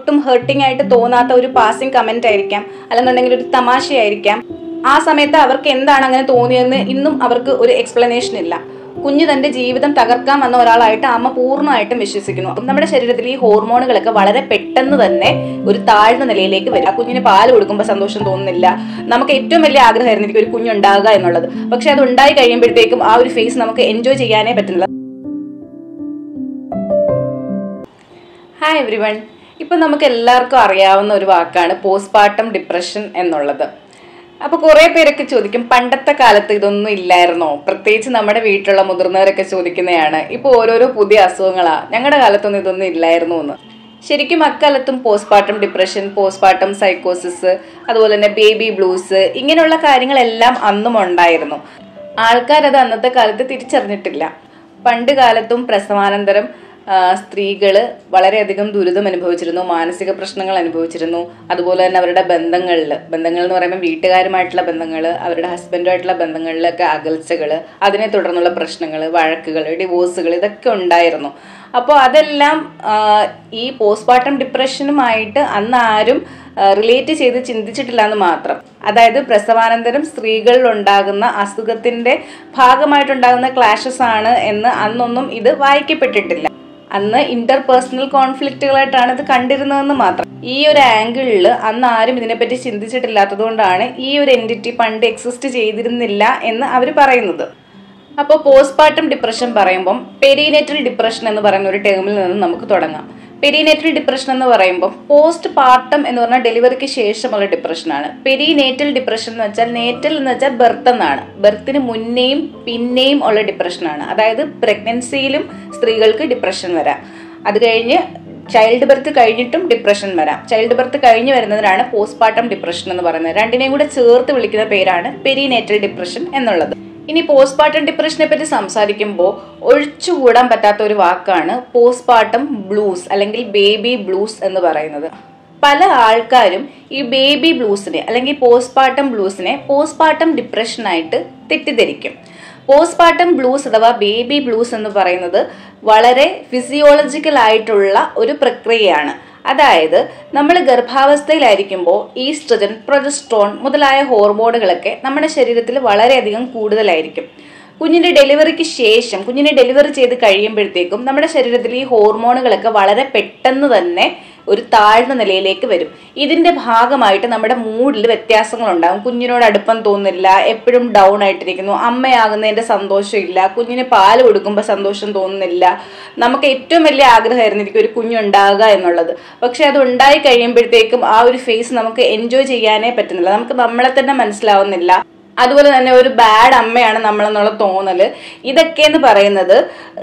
ഒട്ടും ഹേർട്ടിംഗ് ആയിട്ട് തോന്നാത്ത ഒരു പാസിംഗ് കമന്റ് ആയിരിക്കാം അല്ലെന്നുണ്ടെങ്കിൽ ഒരു തമാശയായിരിക്കാം ആ സമയത്ത് അവർക്ക് എന്താണ് അങ്ങനെ തോന്നിയതെന്ന് ഇന്നും അവർക്ക് ഒരു എക്സ്പ്ലനേഷൻ ഇല്ല കുഞ്ഞ് തന്റെ ജീവിതം തകർക്കാൻ വന്ന ഒരാളായിട്ട് അമ്മ പൂർണ്ണമായിട്ടും വിശ്വസിക്കുന്നു അപ്പം നമ്മുടെ ശരീരത്തിൽ ഈ ഹോർമോണുകളൊക്കെ വളരെ പെട്ടെന്ന് തന്നെ ഒരു താഴ്ന്ന നിലയിലേക്ക് വരും ആ കുഞ്ഞിന് പാല് കൊടുക്കുമ്പോൾ സന്തോഷം തോന്നുന്നില്ല നമുക്ക് ഏറ്റവും വലിയ ആഗ്രഹമായിരുന്നു എനിക്ക് ഒരു കുഞ്ഞുണ്ടാകുക എന്നുള്ളത് പക്ഷെ അത് ഉണ്ടായി കഴിയുമ്പോഴത്തേക്കും ആ ഒരു ഫേസ് നമുക്ക് എൻജോയ് ചെയ്യാനേ പറ്റുന്നില്ല ഹായ് എവ്രി വൺ ഇപ്പം നമുക്ക് എല്ലാവർക്കും അറിയാവുന്ന ഒരു വാക്കാണ് പോസ്റ്റ്പാർട്ടം ഡിപ്രഷൻ എന്നുള്ളത് അപ്പോൾ കുറേ പേരൊക്കെ ചോദിക്കും പണ്ടത്തെ കാലത്ത് ഇതൊന്നും ഇല്ലായിരുന്നോ പ്രത്യേകിച്ച് നമ്മുടെ വീട്ടിലുള്ള മുതിർന്നവരൊക്കെ ചോദിക്കുന്നതാണ് ഇപ്പോൾ ഓരോരോ പുതിയ അസുഖങ്ങളാ ഞങ്ങളുടെ കാലത്തൊന്നും ഇതൊന്നും ഇല്ലായിരുന്നു എന്ന് ശരിക്കും അക്കാലത്തും പോസ്റ്റ്പാർട്ടം ഡിപ്രഷൻ പോസ്റ്റ്പാർട്ടം സൈക്കോസിസ് അതുപോലെ തന്നെ ബേബി ബ്ലൂസ് ഇങ്ങനെയുള്ള കാര്യങ്ങളെല്ലാം അന്നും ഉണ്ടായിരുന്നു ആൾക്കാരത് അന്നത്തെ കാലത്ത് തിരിച്ചറിഞ്ഞിട്ടില്ല പണ്ട് കാലത്തും പ്രസവാനന്തരം സ്ത്രീകൾ വളരെയധികം ദുരിതം അനുഭവിച്ചിരുന്നു മാനസിക പ്രശ്നങ്ങൾ അനുഭവിച്ചിരുന്നു അതുപോലെ തന്നെ അവരുടെ ബന്ധങ്ങളിൽ ബന്ധങ്ങൾ എന്ന് പറയുമ്പോൾ വീട്ടുകാരുമായിട്ടുള്ള ബന്ധങ്ങൾ അവരുടെ ഹസ്ബൻഡുമായിട്ടുള്ള ബന്ധങ്ങളിലൊക്കെ അകൽച്ചകൾ അതിനെ തുടർന്നുള്ള പ്രശ്നങ്ങൾ വഴക്കുകൾ ഡിവോഴ്സുകൾ ഇതൊക്കെ ഉണ്ടായിരുന്നു അപ്പോൾ അതെല്ലാം ആ, ഈ പോസ്റ്റ്മോർട്ടം ഡിപ്രഷനുമായിട്ട് അന്ന് ആരും റിലേറ്റ് ചെയ്ത് ചിന്തിച്ചിട്ടില്ല എന്ന് മാത്രം അതായത് പ്രസവാനന്തരം സ്ത്രീകളിൽ ഉണ്ടാകുന്ന അസുഖത്തിന്റെ ഭാഗമായിട്ടുണ്ടാകുന്ന ക്ലാഷസ് ആണ് എന്ന് അന്നൊന്നും ഇത് വായിക്കപ്പെട്ടിട്ടില്ല അന്ന് ഇന്റർ പേഴ്സണൽ കോൺഫ്ലിക്റ്റുകളായിട്ടാണ് ഇത് കണ്ടിരുന്നതെന്ന് മാത്രം ഈ ഒരു ആംഗിളിൽ അന്ന് ആരും ഇതിനെപ്പറ്റി ചിന്തിച്ചിട്ടില്ലാത്തത് കൊണ്ടാണ് ഈ ഒരു എൻറ്റിറ്റി പണ്ട് എക്സിസ്റ്റ് ചെയ്തിരുന്നില്ല എന്ന് അവർ പറയുന്നത് അപ്പോൾ പോസ്റ്റ്പാർട്ടം ഡിപ്രഷൻ പറയുമ്പം പെരിനേറ്റൽ ഡിപ്രഷൻ എന്ന് പറയുന്ന ഒരു ടേമിൽ നിന്ന് നമുക്ക് തുടങ്ങാം പെരിനേറ്റൽ ഡിപ്രഷൻ എന്ന് പറയുമ്പോൾ പോസ്റ്റ് പാർട്ടം എന്ന് പറഞ്ഞാൽ ഡെലിവറിക്ക് ശേഷമുള്ള ഡിപ്രഷനാണ് പെരിനേറ്റൽ ഡിപ്രഷൻ എന്ന് വെച്ചാൽ നേറ്റൽ എന്ന് വെച്ചാൽ ബർത്ത് എന്നാണ് ബർത്തിന് മുന്നേയും പിന്നെയും ഉള്ള ഡിപ്രഷനാണ് അതായത് പ്രഗ്നൻസിയിലും സ്ത്രീകൾക്ക് ഡിപ്രഷൻ വരാം അത് കഴിഞ്ഞ് ചൈൽഡ് ബർത്ത് കഴിഞ്ഞിട്ടും ഡിപ്രഷൻ വരാം ചൈൽഡ് ബർത്ത് കഴിഞ്ഞ് വരുന്നതിനാണ് പോസ്റ്റ്പാർട്ടം ഡിപ്രഷൻ എന്ന് പറയുന്നത് രണ്ടിനെയും കൂടെ ചേർത്ത് വിളിക്കുന്ന പേരാണ് പെരിനേറ്റൽ ഡിപ്രഷൻ എന്നുള്ളത് ഇനി പോസ്റ്റ്പാർട്ടം ഡിപ്രഷനെ പറ്റി സംസാരിക്കുമ്പോൾ ഒഴിച്ചുകൂടാൻ പറ്റാത്ത ഒരു വാക്കാണ് പോസ്റ്റ്പാർട്ടം ബ്ലൂസ് അല്ലെങ്കിൽ ബേബി ബ്ലൂസ് എന്ന് പറയുന്നത് പല ആൾക്കാരും ഈ ബേബി ബ്ലൂസിനെ അല്ലെങ്കിൽ പോസ്റ്റ്പാർട്ടം ബ്ലൂസിനെ പോസ്റ്റ്പാർട്ടം ഡിപ്രഷനായിട്ട് തെറ്റിദ്ധരിക്കും പോസ്റ്റ്പാർട്ടം ബ്ലൂസ് അഥവാ ബേബി ബ്ലൂസ് എന്ന് പറയുന്നത് വളരെ ഫിസിയോളജിക്കൽ ആയിട്ടുള്ള ഒരു പ്രക്രിയയാണ് അതായത് നമ്മൾ ഗർഭാവസ്ഥയിലായിരിക്കുമ്പോൾ ഈസ്ട്രജൻ പ്രൊജസ്ട്രോൺ മുതലായ ഹോർമോണുകളൊക്കെ നമ്മുടെ ശരീരത്തിൽ വളരെയധികം കൂടുതലായിരിക്കും കുഞ്ഞിന്റെ ഡെലിവറിക്ക് ശേഷം കുഞ്ഞിനെ ഡെലിവറി ചെയ്ത് കഴിയുമ്പോഴത്തേക്കും നമ്മുടെ ശരീരത്തിൽ ഈ ഹോർമോണുകളൊക്കെ വളരെ പെട്ടെന്ന് തന്നെ ഒരു താഴ്ന്ന നിലയിലേക്ക് വരും ഇതിന്റെ ഭാഗമായിട്ട് നമ്മുടെ മൂഡിൽ വ്യത്യാസങ്ങൾ ഉണ്ടാകും കുഞ്ഞിനോട് അടുപ്പം തോന്നില്ല എപ്പോഴും ഡൗൺ ആയിട്ടിരിക്കുന്നു അമ്മയാകുന്നതിന്റെ സന്തോഷമില്ല കുഞ്ഞിന് പാല് കൊടുക്കുമ്പോൾ സന്തോഷം തോന്നുന്നില്ല നമുക്ക് ഏറ്റവും വലിയ ആഗ്രഹമായിരുന്നു എനിക്ക് ഒരു കുഞ്ഞുണ്ടാകുക എന്നുള്ളത് പക്ഷെ അത് ഉണ്ടായി കഴിയുമ്പോഴത്തേക്കും ആ ഒരു ഫേസ് നമുക്ക് എൻജോയ് ചെയ്യാനേ പറ്റുന്നില്ല നമുക്ക് നമ്മളെ തന്നെ മനസ്സിലാവുന്നില്ല അതുപോലെ തന്നെ ഒരു ബാഡ് അമ്മയാണ് നമ്മളെന്നുള്ള തോന്നല് ഇതൊക്കെ എന്ന് പറയുന്നത്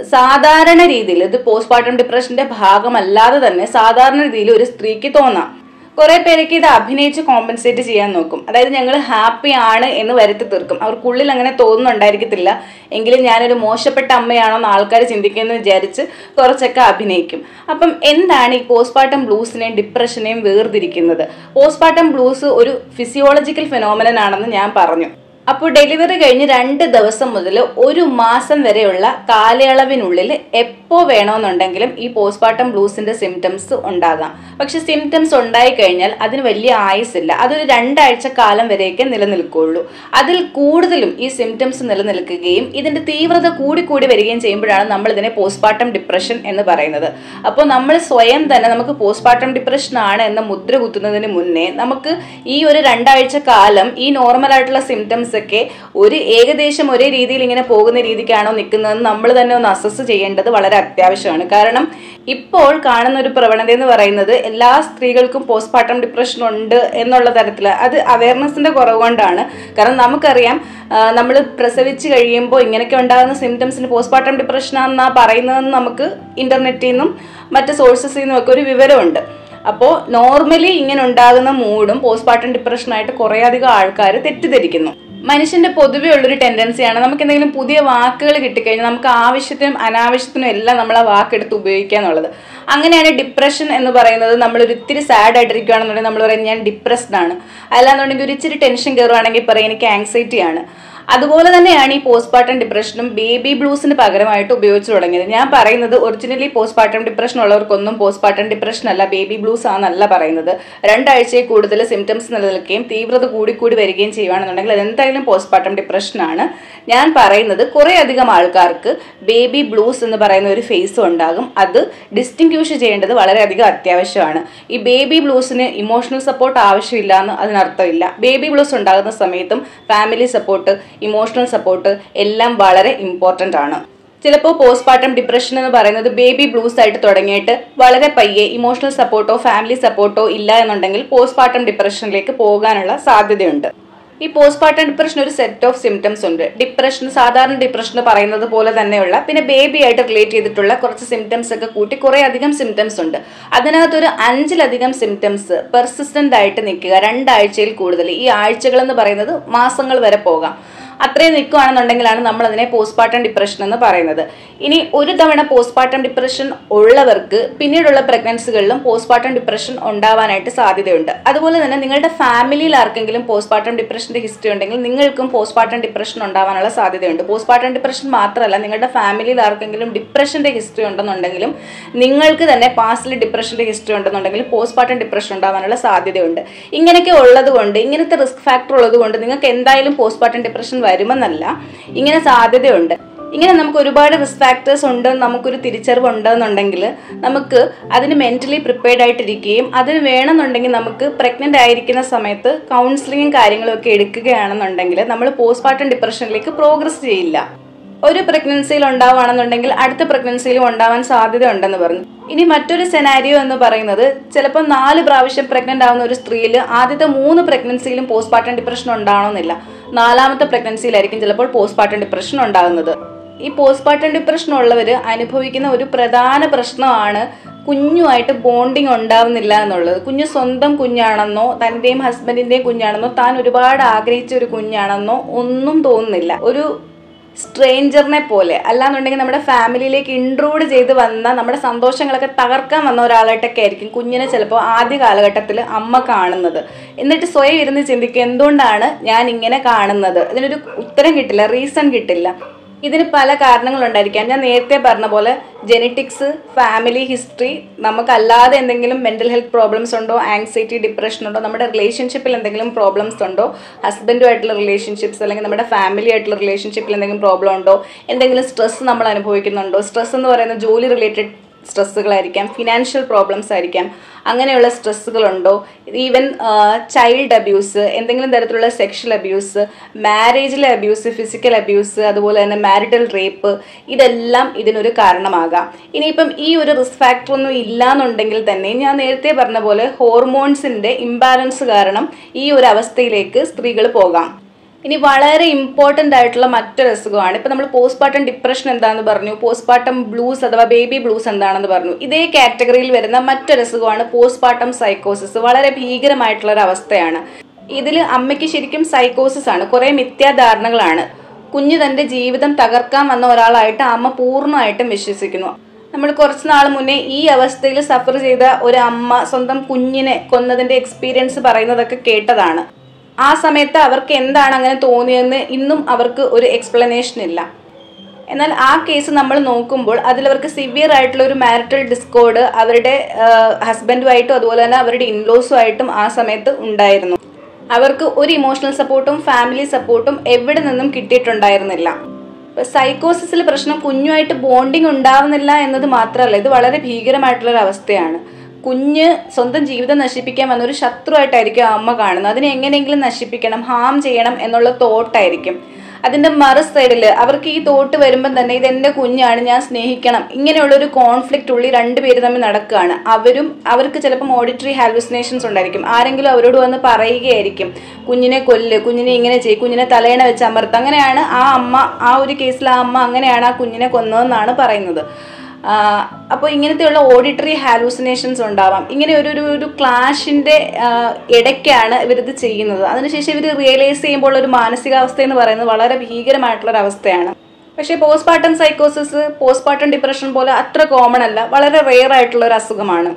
സാധാരണ രീതിയിൽ ഇത് പോസ്റ്റ്മോർട്ടം ഡിപ്രഷന്റെ ഭാഗമല്ലാതെ തന്നെ സാധാരണ രീതിയിൽ ഒരു സ്ത്രീക്ക് തോന്നാം കുറെ പേരൊക്കെ ഇത് അഭിനയിച്ച് കോമ്പൻസേറ്റ് ചെയ്യാൻ നോക്കും അതായത് ഞങ്ങൾ ഹാപ്പി ആണ് എന്ന് വരുത്തി തീർക്കും അവർക്കുള്ളിൽ അങ്ങനെ തോന്നുന്നുണ്ടായിരിക്കത്തില്ല എങ്കിലും ഞാനൊരു മോശപ്പെട്ട അമ്മയാണോ എന്ന് ആൾക്കാർ ചിന്തിക്കുമെന്ന് വിചാരിച്ച് കുറച്ചൊക്കെ അഭിനയിക്കും അപ്പം എന്താണ് ഈ പോസ്റ്റ്മോർട്ടം ബ്ലൂസിനെയും ഡിപ്രഷനെയും വേർതിരിക്കുന്നത് പോസ്റ്റ്മോർട്ടം ബ്ലൂസ് ഒരു ഫിസിയോളജിക്കൽ ഫിനോമിനൻ ആണെന്ന് ഞാൻ പറഞ്ഞു അപ്പോൾ ഡെലിവറി കഴിഞ്ഞ് രണ്ട് ദിവസം മുതൽ ഒരു മാസം വരെയുള്ള കാലയളവിനുള്ളിൽ എപ്പോൾ വേണമെന്നുണ്ടെങ്കിലും ഈ പോസ്റ്റ്മോർട്ടം ബ്ലൂസിന്റെ സിംറ്റംസ് ഉണ്ടാകാം പക്ഷെ സിംറ്റംസ് ഉണ്ടായി കഴിഞ്ഞാൽ അതിന് വലിയ ആയുസില്ല അതൊരു രണ്ടാഴ്ച കാലം വരെയൊക്കെ നിലനിൽക്കുള്ളൂ അതിൽ കൂടുതലും ഈ സിംറ്റംസ് നിലനിൽക്കുകയും ഇതിന്റെ തീവ്രത കൂടി കൂടി വരികയും ചെയ്യുമ്പോഴാണ് നമ്മൾ ഇതിനെ പോസ്റ്റ്മോർട്ടം ഡിപ്രഷൻ എന്ന് പറയുന്നത് അപ്പോൾ നമ്മൾ സ്വയം തന്നെ നമുക്ക് പോസ്റ്റ്മോർട്ടം ഡിപ്രഷൻ ആണ് എന്ന മുദ്ര കുത്തുന്നതിന് മുന്നേ നമുക്ക് ഈ ഒരു രണ്ടാഴ്ച കാലം ഈ നോർമൽ ആയിട്ടുള്ള സിംറ്റംസ് ഒക്കെ ഒരു ഏകദേശം ഒരേ രീതിയിൽ ഇങ്ങനെ പോകുന്ന രീതിക്കാണോ നിൽക്കുന്നതെന്ന് നമ്മൾ തന്നെ ഒന്ന് അസസ് ചെയ്യേണ്ടത് വളരെ അത്യാവശ്യമാണ് കാരണം ഇപ്പോൾ കാണുന്ന ഒരു പ്രവണത എന്ന് പറയുന്നത് എല്ലാ സ്ത്രീകൾക്കും പോസ്റ്റ്മോർട്ടം ഡിപ്രഷൻ ഉണ്ട് എന്നുള്ള തരത്തിൽ അത് അവയർനെസ്സിന്റെ കുറവ് കൊണ്ടാണ് കാരണം നമുക്കറിയാം നമ്മൾ പ്രസവിച്ച് കഴിയുമ്പോൾ ഇങ്ങനെയൊക്കെ ഉണ്ടാകുന്ന സിംറ്റംസിന് പോസ്റ്റ്മോർട്ടം ഡിപ്രഷൻ ആണെന്നാ പറയുന്നതെന്ന് നമുക്ക് ഇന്റർനെറ്റിൽ നിന്നും മറ്റ് സോഴ്സസിൽ നിന്നും ഒക്കെ ഒരു വിവരമുണ്ട് അപ്പോൾ നോർമലി ഇങ്ങനെ ഉണ്ടാകുന്ന മൂഡും പോസ്റ്റ്മോർട്ടം ഡിപ്രഷനായിട്ട് കുറേയധികം ആൾക്കാർ തെറ്റിദ്ധരിക്കുന്നു മനുഷ്യന്റെ പൊതുവെ ഉള്ളൊരു ടെൻഡൻസിയാണ് നമുക്ക് എന്തെങ്കിലും പുതിയ വാക്കുകൾ കിട്ടിക്കഴിഞ്ഞാൽ നമുക്ക് ആവശ്യത്തിനും അനാവശ്യത്തിനും എല്ലാം നമ്മൾ ആ വാക്കെടുത്ത് ഉപയോഗിക്കുക എന്നുള്ളത് അങ്ങനെയാണ് ഡിപ്രഷൻ എന്ന് പറയുന്നത് നമ്മൾ ഒരു ഇത്തിരി സാഡ് ആയിട്ടിരിക്കുകയാണെന്നുണ്ടെങ്കിൽ നമ്മൾ പറയും ഞാൻ ഡിപ്രസ്ഡ് ആണ് അല്ലാന്നുണ്ടെങ്കിൽ ഒരു ഇച്ചിരി ടെൻഷൻ കയറുവാണെങ്കിൽ പറയും എനിക്ക് ആങ്സൈറ്റി ആണ് അതുപോലെ തന്നെയാണ് ഈ പോസ്റ്റ്പാർട്ടം ഡിപ്രഷനും ബേബി ബ്ലൂസിന് പകരമായിട്ട് ഉപയോഗിച്ചു തുടങ്ങിയത് ഞാൻ പറയുന്നത് ഒറിജിനലി പോസ്റ്റ്പാർട്ടം ഡിപ്രഷൻ ഉള്ളവർക്കൊന്നും പോസ്റ്റ്പാർട്ടം ഡിപ്രഷൻ അല്ല ബേബി ബ്ലൂസ് ആണെന്നല്ല പറയുന്നത് രണ്ടാഴ്ചയിൽ കൂടുതൽ സിംറ്റംസ് നിലനിൽക്കുകയും തീവ്രത കൂടിക്കൂടി വരികയും ചെയ്യുകയാണെന്നുണ്ടെങ്കിൽ അതെന്തായാലും പോസ്റ്റ്പാർട്ടം ഡിപ്രഷൻ ആണ് ഞാൻ പറയുന്നത് കുറേ അധികം ആൾക്കാർക്ക് ബേബി ബ്ലൂസ് എന്ന് പറയുന്ന ഒരു ഫേസും ഉണ്ടാകും അത് ഡിസ്റ്റിങ്ക്യൂഷ് ചെയ്യേണ്ടത് വളരെയധികം അത്യാവശ്യമാണ് ഈ ബേബി ബ്ലൂസിന് ഇമോഷണൽ സപ്പോർട്ട് ആവശ്യമില്ല എന്ന് അതിനർത്ഥമില്ല ബേബി ബ്ലൂസ് ഉണ്ടാകുന്ന സമയത്തും ഫാമിലി സപ്പോർട്ട് ഇമോഷണൽ സപ്പോർട്ട് എല്ലാം വളരെ ഇമ്പോർട്ടൻ്റ് ആണ് ചിലപ്പോൾ പോസ്റ്റ്പാർട്ടം ഡിപ്രഷൻ എന്ന് പറയുന്നത് ബേബി ബ്ലൂസ് ആയിട്ട് തുടങ്ങിയിട്ട് വളരെ പയ്യെ ഇമോഷണൽ സപ്പോർട്ടോ ഫാമിലി സപ്പോർട്ടോ ഇല്ല എന്നുണ്ടെങ്കിൽ പോസ്റ്റ്പാർട്ടം ഡിപ്രഷനിലേക്ക് പോകാനുള്ള സാധ്യതയുണ്ട് ഈ പോസ്റ്റ്പാർട്ടം ഡിപ്രഷൻ ഒരു സെറ്റ് ഓഫ് സിംറ്റംസ് ഉണ്ട് ഡിപ്രഷൻ സാധാരണ ഡിപ്രഷൻ എന്ന് പറയുന്നത് പോലെ തന്നെയുള്ള പിന്നെ ബേബി ആയിട്ട് റിലേറ്റ് ചെയ്തിട്ടുള്ള കുറച്ച് സിംറ്റംസ് ഒക്കെ കൂട്ടി കുറേ അധികം സിംറ്റംസ് ഉണ്ട് അതിനകത്തൊരു അഞ്ചിലധികം സിംറ്റംസ് പെർസിസ്റ്റന്റ് ആയിട്ട് നിൽക്കുക രണ്ടാഴ്ചയിൽ കൂടുതൽ ഈ ആഴ്ചകൾ എന്ന് പറയുന്നത് മാസങ്ങൾ വരെ പോകാം അത്രയും നിൽക്കുകയാണെന്നുണ്ടെങ്കിലാണ് നമ്മൾ അതിനെ പോസ്റ്റ്പാർട്ടം ഡിപ്രഷൻ എന്ന് പറയുന്നത് ഇനി ഒരു തവണ പോസ്റ്റ്പാർട്ടം ഡിപ്രഷൻ ഉള്ളവർക്ക് പിന്നീടുള്ള പ്രഗ്നൻസികളിലും പോസ്റ്റ്പാർട്ടം ഡിപ്രഷൻ ഉണ്ടാവാനായിട്ട് സാധ്യതയുണ്ട് അതുപോലെ തന്നെ നിങ്ങളുടെ ഫാമിലിയിൽ ആർക്കെങ്കിലും പോസ്റ്റ്പാർട്ടം ഡിപ്രഷന്റെ ഹിസ്റ്ററി ഉണ്ടെങ്കിൽ നിങ്ങൾക്കും പോസ്റ്റ്പാർട്ടം ഡിപ്രഷൻ ഉണ്ടാവാനുള്ള സാധ്യതയുണ്ട് പോസ്റ്റ്പാർട്ടം ഡിപ്രഷൻ മാത്രമല്ല നിങ്ങളുടെ ഫാമിലിയിൽ ആർക്കെങ്കിലും ഡിപ്രഷന്റെ ഹിസ്റ്ററി ഉണ്ടെന്നുണ്ടെങ്കിലും നിങ്ങൾക്ക് തന്നെ പാസ്റ്റിൽ ഡിപ്രഷന്റെ ഹിസ്റ്ററി ഉണ്ടെന്നുണ്ടെങ്കിൽ പോസ്റ്റ്പാർട്ടം ഡിപ്രഷൻ ഉണ്ടാവാനുള്ള സാധ്യതയുണ്ട് ഇങ്ങനെയൊക്കെ ഉള്ളത് കൊണ്ട് ഇങ്ങനത്തെ റിസ്ക് ഫാക്ടർ ഉള്ളത് കൊണ്ട് നിങ്ങൾക്ക് എന്തായാലും പോസ്റ്റ്പാർട്ടം ഡിപ്രഷൻ വരുമെന്നല്ല ഇങ്ങനെ സാധ്യതയുണ്ട് ഇങ്ങനെ നമുക്ക് ഒരുപാട് റിസ്ക് ഫാക്ടേഴ്സ് ഉണ്ട് നമുക്കൊരു തിരിച്ചറിവ് ഉണ്ടെന്നുണ്ടെങ്കിൽ നമുക്ക് അതിന് മെന്റലി പ്രിപ്പയർഡ് ആയിട്ടിരിക്കുകയും അതിന് വേണമെന്നുണ്ടെങ്കിൽ നമുക്ക് പ്രഗ്നന്റ് ആയിരിക്കുന്ന സമയത്ത് കൗൺസിലിങ്ങും കാര്യങ്ങളും ഒക്കെ എടുക്കുകയാണെന്നുണ്ടെങ്കിൽ നമ്മൾ പോസ്റ്റ്പാർട്ടം ഡിപ്രഷനിലേക്ക് പ്രോഗ്രസ് ചെയ്യില്ല ഒരു പ്രഗ്നൻസിയിൽ ഉണ്ടാവുകയാണെന്നുണ്ടെങ്കിൽ അടുത്ത പ്രഗ്നൻസിയിലും ഉണ്ടാവാൻ സാധ്യത ഉണ്ടെന്ന് പറഞ്ഞു ഇനി മറ്റൊരു സെനാരിയോ എന്ന് പറയുന്നത് ചിലപ്പോൾ നാല് പ്രാവശ്യം പ്രഗ്നന്റ് ആവുന്ന ഒരു സ്ത്രീയിൽ ആദ്യത്തെ മൂന്ന് പ്രഗ്നൻസിയിലും പോസ്റ്റ്പാർട്ടം ഡിപ്രഷൻ ഉണ്ടാവണമെന്നില്ല നാലാമത്തെ പ്രഗ്നൻസിയിലായിരിക്കും ചിലപ്പോൾ പോസ്റ്റ്പാർട്ടം ഡിപ്രഷൻ ഉണ്ടാകുന്നത് ഈ പോസ്റ്റ്പാർട്ടം ഡിപ്രഷൻ ഉള്ളവർ അനുഭവിക്കുന്ന ഒരു പ്രധാന പ്രശ്നമാണ് കുഞ്ഞുമായിട്ട് ബോണ്ടിങ് ഉണ്ടാവുന്നില്ല എന്നുള്ളത് കുഞ്ഞ് സ്വന്തം കുഞ്ഞാണെന്നോ തൻ്റെയും ഹസ്ബൻഡിൻ്റെയും കുഞ്ഞാണെന്നോ താൻ ഒരുപാട് ആഗ്രഹിച്ച ഒരു കുഞ്ഞാണെന്നോ ഒന്നും തോന്നുന്നില്ല ഒരു സ്ട്രേഞ്ചറിനെ പോലെ അല്ലാന്നുണ്ടെങ്കിൽ നമ്മുടെ ഫാമിലിയിലേക്ക് ഇൻട്രൂഡ് ചെയ്ത് വന്ന നമ്മുടെ സന്തോഷങ്ങളൊക്കെ തകർക്കാൻ വന്ന ഒരാളായിട്ടൊക്കെ ആയിരിക്കും കുഞ്ഞിനെ ചിലപ്പോൾ ആദ്യ കാലഘട്ടത്തിൽ അമ്മ കാണുന്നത് എന്നിട്ട് സ്വയം ഇരുന്ന് ചിന്തിക്കും എന്തുകൊണ്ടാണ് ഞാൻ ഇങ്ങനെ കാണുന്നത് ഇതിനൊരു ഉത്തരം കിട്ടില്ല റീസൺ കിട്ടില്ല ഇതിന് പല കാരണങ്ങളുണ്ടായിരിക്കാം ഞാൻ നേരത്തെ പറഞ്ഞ പോലെ ജെനറ്റിക്സ് ഫാമിലി ഹിസ്റ്ററി നമുക്കല്ലാതെ എന്തെങ്കിലും മെൻ്റൽ ഹെൽത്ത് പ്രോബ്ലംസ് ഉണ്ടോ ആങ്സൈറ്റി ഡിപ്രഷൻ ഉണ്ടോ നമ്മുടെ റിലേഷൻഷിപ്പിൽ എന്തെങ്കിലും പ്രോബ്ലംസ് ഉണ്ടോ ഹസ്ബൻഡുമായിട്ടുള്ള റിലേഷൻഷിപ്സ് അല്ലെങ്കിൽ നമ്മുടെ ഫാമിലി ആയിട്ടുള്ള റിലേഷൻഷിപ്പിൽ എന്തെങ്കിലും പ്രോബ്ലം ഉണ്ടോ എന്തെങ്കിലും സ്ട്രെസ് നമ്മൾ അനുഭവിക്കുന്നുണ്ടോ സ്ട്രെസ് എന്ന് പറയുന്ന ജോലി റിലേറ്റഡ് സ്ട്രെസ്സുകളായിരിക്കാം ഫിനാൻഷ്യൽ പ്രോബ്ലംസ് ആയിരിക്കാം അങ്ങനെയുള്ള സ്ട്രെസ്സുകളുണ്ടോ ഈവൻ ചൈൽഡ് അബ്യൂസ് എന്തെങ്കിലും തരത്തിലുള്ള സെക്ഷൽ അബ്യൂസ് മാരേജിലെ അബ്യൂസ് ഫിസിക്കൽ അബ്യൂസ് അതുപോലെ തന്നെ മാരിറ്റൽ റേപ്പ് ഇതെല്ലാം ഇതിനൊരു കാരണമാകാം ഇനിയിപ്പം ഈ ഒരു റിസ്ക് ഫാക്ടർ ഒന്നും ഇല്ലാന്നുണ്ടെങ്കിൽ തന്നെ ഞാൻ നേരത്തെ പറഞ്ഞ പോലെ ഹോർമോൺസിൻ്റെ ഇംബാലൻസ് കാരണം ഈ ഒരു അവസ്ഥയിലേക്ക് സ്ത്രീകൾ പോകാം ഇനി വളരെ ഇമ്പോർട്ടൻ്റ് ആയിട്ടുള്ള മറ്റൊരു അസുഖമാണ് ഇപ്പം നമ്മൾ പോസ്റ്റ്പാർട്ടം ഡിപ്രഷൻ എന്താണെന്ന് പറഞ്ഞു പോസ്റ്റ്പാർട്ടം ബ്ലൂസ് അഥവാ ബേബി ബ്ലൂസ് എന്താണെന്ന് പറഞ്ഞു ഇതേ കാറ്റഗറിയിൽ വരുന്ന മറ്റൊരു അസുഖമാണ് പോസ്റ്റ്പാർട്ടം സൈക്കോസിസ് വളരെ ഭീകരമായിട്ടുള്ള ഒരു അവസ്ഥയാണ് ഇതിൽ അമ്മയ്ക്ക് ശരിക്കും സൈക്കോസിസ് ആണ് കുറേ മിഥ്യാധാരണകളാണ് കുഞ്ഞ് തൻ്റെ ജീവിതം തകർക്കാൻ വന്ന ഒരാളായിട്ട് അമ്മ പൂർണ്ണമായിട്ടും വിശ്വസിക്കുന്നു നമ്മൾ കുറച്ച് നാൾ മുന്നേ ഈ അവസ്ഥയിൽ സഫർ ചെയ്ത ഒരു അമ്മ സ്വന്തം കുഞ്ഞിനെ കൊന്നതിൻ്റെ എക്സ്പീരിയൻസ് പറയുന്നതൊക്കെ കേട്ടതാണ് ആ സമയത്ത് അവർക്ക് എന്താണ് അങ്ങനെ തോന്നിയതെന്ന് ഇന്നും അവർക്ക് ഒരു എക്സ്പ്ലനേഷൻ ഇല്ല എന്നാൽ ആ കേസ് നമ്മൾ നോക്കുമ്പോൾ അതിലവർക്ക് സിവിയർ ആയിട്ടുള്ള ഒരു മാരിറ്റൽ ഡിസ്കോഡ് അവരുടെ ഹസ്ബൻഡുമായിട്ടും അതുപോലെ തന്നെ അവരുടെ ഇൻലോസുമായിട്ടും ആ സമയത്ത് ഉണ്ടായിരുന്നു അവർക്ക് ഒരു ഇമോഷണൽ സപ്പോർട്ടും ഫാമിലി സപ്പോർട്ടും എവിടെ നിന്നും കിട്ടിയിട്ടുണ്ടായിരുന്നില്ല സൈക്കോസിസിൽ പ്രശ്നം കുഞ്ഞുമായിട്ട് ബോണ്ടിങ് ഉണ്ടാവുന്നില്ല എന്നത് മാത്രമല്ല ഇത് വളരെ ഭീകരമായിട്ടുള്ളൊരു അവസ്ഥയാണ് കുഞ്ഞ് സ്വന്തം ജീവിതം നശിപ്പിക്കാൻ വന്ന ഒരു ശത്രുവായിട്ടായിരിക്കും ആ അമ്മ കാണുന്നത് അതിനെ എങ്ങനെയെങ്കിലും നശിപ്പിക്കണം ഹാം ചെയ്യണം എന്നുള്ള തോട്ടായിരിക്കും അതിൻ്റെ മറു സൈഡിൽ അവർക്ക് ഈ തോട്ട് വരുമ്പം തന്നെ ഇത് എൻ്റെ കുഞ്ഞാണ് ഞാൻ സ്നേഹിക്കണം ഇങ്ങനെയുള്ളൊരു കോൺഫ്ലിക്റ്റ് ഉള്ളിൽ രണ്ടുപേര് തമ്മിൽ നടക്കുകയാണ് അവരും അവർക്ക് ചിലപ്പം ഓഡിറ്ററി ഹാലുസിനേഷൻസ് ഉണ്ടായിരിക്കും ആരെങ്കിലും അവരോട് വന്ന് പറയുകയായിരിക്കും കുഞ്ഞിനെ കൊല്ല് കുഞ്ഞിനെ ഇങ്ങനെ ചെയ്യും കുഞ്ഞിനെ തലയണ വെച്ച് അമർത്ത് അങ്ങനെയാണ് ആ അമ്മ ആ ഒരു കേസിൽ ആ അമ്മ അങ്ങനെയാണ് ആ കുഞ്ഞിനെ കൊന്നതെന്നാണ് പറയുന്നത് അപ്പോൾ ഇങ്ങനത്തെയുള്ള ഓഡിറ്ററി ഹാലൂസിനേഷൻസ് ഉണ്ടാവാം ഇങ്ങനെ ഒരു ഒരു ഒരു ക്ലാഷിൻ്റെ ഇടയ്ക്കാണ് ഇവരിത് ചെയ്യുന്നത് അതിനുശേഷം ഇവർ റിയലൈസ് ചെയ്യുമ്പോൾ ഒരു മാനസികാവസ്ഥ എന്ന് പറയുന്നത് വളരെ ഭീകരമായിട്ടുള്ളൊരു അവസ്ഥയാണ് പക്ഷേ പോസ്റ്റ്പാർട്ടം സൈക്കോസിസ് പോസ്റ്റ്പാർട്ടം ഡിപ്രഷൻ പോലെ അത്ര കോമൺ അല്ല വളരെ റെയർ ആയിട്ടുള്ള ഒരു അസുഖമാണ്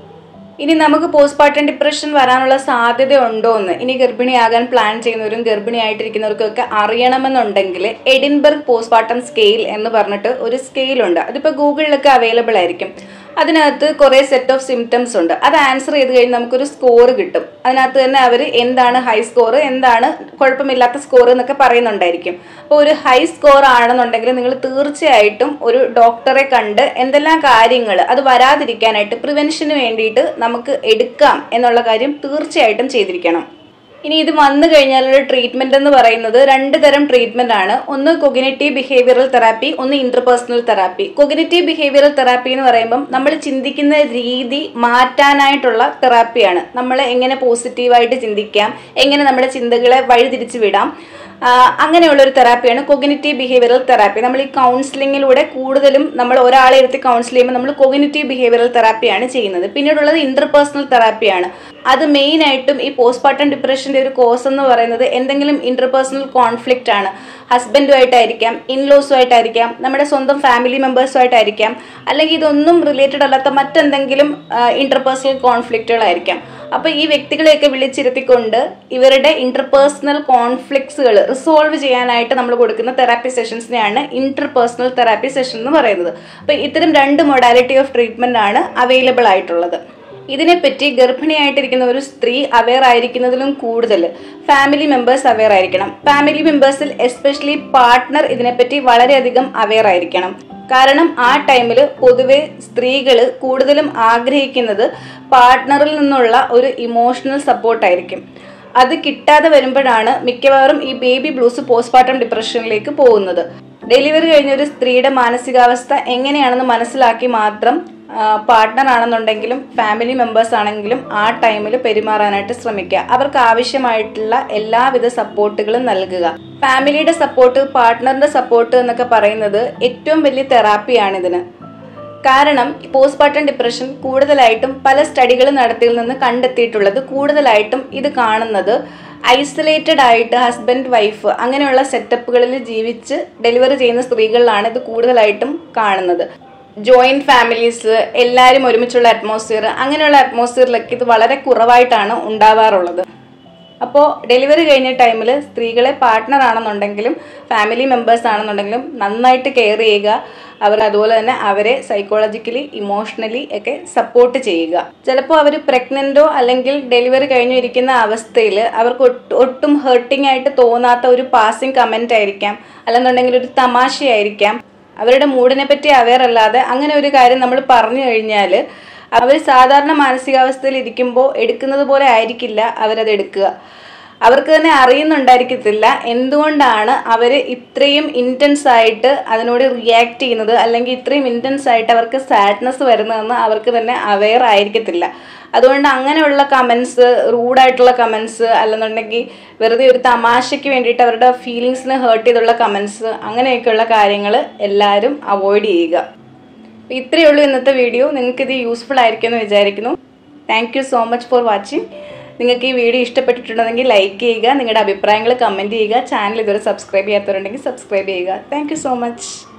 ഇനി നമുക്ക് പോസ്റ്റ്മോർട്ടം ഡിപ്രഷൻ വരാനുള്ള സാധ്യത ഉണ്ടോ എന്ന് ഇനി ഗർഭിണിയാകാൻ പ്ലാൻ ചെയ്യുന്നവരും ഗർഭിണിയായിട്ടിരിക്കുന്നവർക്കൊക്കെ അറിയണമെന്നുണ്ടെങ്കിൽ എഡിൻബർഗ് പോസ്റ്റ്മോർട്ടം സ്കെയിൽ എന്ന് പറഞ്ഞിട്ട് ഒരു സ്കെയിലുണ്ട് അതിപ്പോൾ ഗൂഗിളിലൊക്കെ അവൈലബിൾ ആയിരിക്കും അതിനകത്ത് കുറേ സെറ്റ് ഓഫ് സിംറ്റംസ് ഉണ്ട് അത് ആൻസർ ചെയ്ത് കഴിഞ്ഞ് നമുക്കൊരു സ്കോർ കിട്ടും അതിനകത്ത് തന്നെ അവർ എന്താണ് ഹൈ സ്കോർ എന്താണ് കുഴപ്പമില്ലാത്ത സ്കോർ എന്നൊക്കെ പറയുന്നുണ്ടായിരിക്കും അപ്പോൾ ഒരു ഹൈ സ്കോർ ആണെന്നുണ്ടെങ്കിൽ നിങ്ങൾ തീർച്ചയായിട്ടും ഒരു ഡോക്ടറെ കണ്ട് എന്തെല്ലാം കാര്യങ്ങൾ അത് വരാതിരിക്കാനായിട്ട് പ്രിവെൻഷന് വേണ്ടിയിട്ട് നമുക്ക് എടുക്കാം എന്നുള്ള കാര്യം തീർച്ചയായിട്ടും ചെയ്തിരിക്കണം ഇനി ഇത് വന്നു കഴിഞ്ഞാലുള്ള ട്രീറ്റ്മെന്റ് എന്ന് പറയുന്നത് രണ്ട് തരം ട്രീറ്റ്മെന്റ് ആണ് ഒന്ന് കൊഗിനേറ്റീവ് ബിഹേവിയറൽ തെറാപ്പി ഒന്ന് interpersonal therapy cognitive behavioural therapy എന്ന് പറയുമ്പം നമ്മൾ ചിന്തിക്കുന്ന രീതി മാറ്റാനായിട്ടുള്ള തെറാപ്പിയാണ് നമ്മൾ എങ്ങനെ പോസിറ്റീവായിട്ട് ചിന്തിക്കാം എങ്ങനെ നമ്മുടെ ചിന്തകളെ വഴിതിരിച്ചു വിടാം അങ്ങനെയുള്ള ഒരു തെറാപ്പിയാണ് കൊഗിനിറ്റീവ് ബിഹേവിയറൽ തെറാപ്പി നമ്മൾ ഈ കൗൺസിലിങ്ങിലൂടെ കൂടുതലും നമ്മൾ ഒരാളെ എടുത്ത് കൗൺസിൽ ചെയ്യുമ്പോൾ നമ്മൾ കൊഗിനിറ്റീവ് ബിഹേവിയറൽ തെറാപ്പിയാണ് ചെയ്യുന്നത് പിന്നീടുള്ളത് ഇന്റർപേഴ്സണൽ തെറാപ്പിയാണ് അത് മെയിൻ ആയിട്ടും ഈ പോസ്റ്റ്മോർട്ടം ഡിപ്രഷന്റെ ഒരു കോസ് എന്ന് പറയുന്നത് എന്തെങ്കിലും ഇന്റർപേഴ്സണൽ കോൺഫ്ലിക്റ്റ് ആണ് ഹസ്ബൻഡുമായിട്ടായിരിക്കാം ഇൻലോസുമായിട്ടായിരിക്കാം നമ്മുടെ സ്വന്തം ഫാമിലി മെമ്പേഴ്സുമായിട്ടായിരിക്കാം അല്ലെങ്കിൽ ഇതൊന്നും റിലേറ്റഡ് അല്ലാത്ത മറ്റെന്തെങ്കിലും ഇന്റർപേഴ്സണൽ കോൺഫ്ലിക്റ്റുകളായിരിക്കാം അപ്പോൾ ഈ വ്യക്തികളെയൊക്കെ വിളിച്ചിരുത്തിക്കൊണ്ട് ഇവരുടെ ഇന്റർപേഴ്സണൽ കോൺഫ്ലിക്ട്സുകൾ റിസോൾവ് ചെയ്യാനായിട്ട് നമ്മൾ കൊടുക്കുന്ന തെറാപ്പി സെഷൻസിനെയാണ് ഇന്റർപേഴ്സണൽ തെറാപ്പി സെഷൻ എന്ന് പറയുന്നത് അപ്പോൾ ഇത്തരം രണ്ട് മൊഡാലിറ്റി ഓഫ് ട്രീറ്റ്മെന്റ് ആണ് അവൈലബിൾ ആയിട്ടുള്ളത് ഇതിനെപ്പറ്റി ഗർഭിണിയായിട്ടിരിക്കുന്ന ഒരു സ്ത്രീ അവെയർ ആയിരിക്കുന്നതിലും കൂടുതൽ ഫാമിലി മെമ്പേഴ്സ് അവെയർ ആയിരിക്കണം ഫാമിലി മെമ്പേഴ്സിൽ എസ്പെഷ്യലി പാർട്ട്ണർ ഇതിനെപ്പറ്റി വളരെയധികം അവെയർ ആയിരിക്കണം കാരണം ആ ടൈമിൽ പൊതുവെ സ്ത്രീകൾ കൂടുതലും ആഗ്രഹിക്കുന്നത് പാർട്ട്ണറിൽ നിന്നുള്ള ഒരു ഇമോഷണൽ സപ്പോർട്ടായിരിക്കും അത് കിട്ടാതെ വരുമ്പോഴാണ് മിക്കവാറും ഈ ബേബി ബ്ലൂസ് പോസ്റ്റ്മോർട്ടം ഡിപ്രഷനിലേക്ക് പോകുന്നത് ഡെലിവറി കഴിഞ്ഞ ഒരു സ്ത്രീയുടെ മാനസികാവസ്ഥ എങ്ങനെയാണെന്ന് മനസ്സിലാക്കി മാത്രം പാർട്ട്ണർ ആണെന്നുണ്ടെങ്കിലും ഫാമിലി മെമ്പേഴ്സ് ആണെങ്കിലും ആ ടൈമിൽ പെരുമാറാനായിട്ട് ശ്രമിക്കുക അവർക്ക് ആവശ്യമായിട്ടുള്ള എല്ലാവിധ സപ്പോർട്ടുകളും നൽകുക ഫാമിലിയുടെ സപ്പോർട്ട് പാർട്ട്ണറിന്റെ സപ്പോർട്ട് എന്നൊക്കെ പറയുന്നത് ഏറ്റവും വലിയ തെറാപ്പിയാണ് ഇതിന് കാരണം പോസ്റ്റ്മോർട്ടം ഡിപ്രഷൻ കൂടുതലായിട്ടും പല സ്റ്റഡികൾ നടത്തിയിൽ നിന്ന് കണ്ടെത്തിയിട്ടുള്ളത് കൂടുതലായിട്ടും ഇത് കാണുന്നത് ഐസൊലേറ്റഡ് ആയിട്ട് ഹസ്ബൻഡ് വൈഫ് അങ്ങനെയുള്ള സെറ്റപ്പുകളിൽ ജീവിച്ച് ഡെലിവറി ചെയ്യുന്ന സ്ത്രീകളിലാണ് ഇത് കൂടുതലായിട്ടും കാണുന്നത് ജോയിൻറ്റ് ഫാമിലീസ് എല്ലാവരും ഒരുമിച്ചുള്ള അറ്റ്മോസ്ഫിയർ അങ്ങനെയുള്ള അറ്റ്മോസ്ഫിയറിലൊക്കെ ഇത് വളരെ കുറവായിട്ടാണ് ഉണ്ടാവാറുള്ളത് അപ്പോൾ ഡെലിവറി കഴിഞ്ഞ ടൈമിൽ സ്ത്രീകളെ പാർട്ട്ണർ ആണെന്നുണ്ടെങ്കിലും ഫാമിലി മെമ്പേഴ്സ് ആണെന്നുണ്ടെങ്കിലും നന്നായിട്ട് കെയർ ചെയ്യുക അവർ അതുപോലെ തന്നെ അവരെ സൈക്കോളജിക്കലി ഇമോഷണലി ഒക്കെ സപ്പോർട്ട് ചെയ്യുക ചിലപ്പോൾ അവർ പ്രഗ്നൻറ്റോ അല്ലെങ്കിൽ ഡെലിവറി കഴിഞ്ഞു ഇരിക്കുന്ന അവസ്ഥയിൽ അവർക്ക് ഒട്ടും ഹേർട്ടിംഗ് ആയിട്ട് തോന്നാത്ത ഒരു പാസിംഗ് കമൻ്റ് ആയിരിക്കാം അല്ലെന്നുണ്ടെങ്കിൽ ഒരു തമാശയായിരിക്കാം അവരുടെ മൂഡിനെ പറ്റി അവെയർ അല്ലാതെ അങ്ങനെ ഒരു കാര്യം നമ്മൾ പറഞ്ഞു കഴിഞ്ഞാൽ അവർ സാധാരണ മാനസികാവസ്ഥയിൽ ഇരിക്കുമ്പോൾ എടുക്കുന്നത് പോലെ ആയിരിക്കില്ല അവരത് എടുക്കുക അവർക്ക് തന്നെ അറിയുന്നുണ്ടായിരിക്കത്തില്ല എന്തുകൊണ്ടാണ് അവർ ഇത്രയും ഇൻറ്റൻസ് ആയിട്ട് അതിനോട് റിയാക്ട് ചെയ്യുന്നത് അല്ലെങ്കിൽ ഇത്രയും ഇൻറ്റൻസ് ആയിട്ട് അവർക്ക് സാഡ്നെസ് വരുന്നതെന്ന് അവർക്ക് തന്നെ അവെയർ ആയിരിക്കത്തില്ല അതുകൊണ്ട് അങ്ങനെയുള്ള കമൻസ് റൂഡായിട്ടുള്ള കമൻസ് അല്ലെന്നുണ്ടെങ്കിൽ വെറുതെ ഒരു തമാശയ്ക്ക് വേണ്ടിയിട്ട് അവരുടെ ഫീലിങ്സിനെ ഹേർട്ട് ചെയ്തുള്ള കമൻസ് അങ്ങനെയൊക്കെയുള്ള കാര്യങ്ങൾ എല്ലാവരും അവോയ്ഡ് ചെയ്യുക ഇത്രയേ ഉള്ളൂ ഇന്നത്തെ വീഡിയോ നിങ്ങൾക്ക് ഇത് യൂസ്ഫുൾ ആയിരിക്കുമെന്ന് വിചാരിക്കുന്നു thank you so much for watching നിങ്ങൾക്ക് ഈ വീഡിയോ ഇഷ്ടപ്പെട്ടിട്ടുണ്ടെങ്കിൽ ലൈക്ക് ചെയ്യുക നിങ്ങളുടെ അഭിപ്രായങ്ങൾ കമൻറ്റ് ചെയ്യുക ചാനൽ ഇതുവരെ സബ്സ്ക്രൈബ് ചെയ്യാത്തവരുണ്ടെങ്കിൽ സബ്സ്ക്രൈബ് ചെയ്യുക താങ്ക് സോ മച്ച്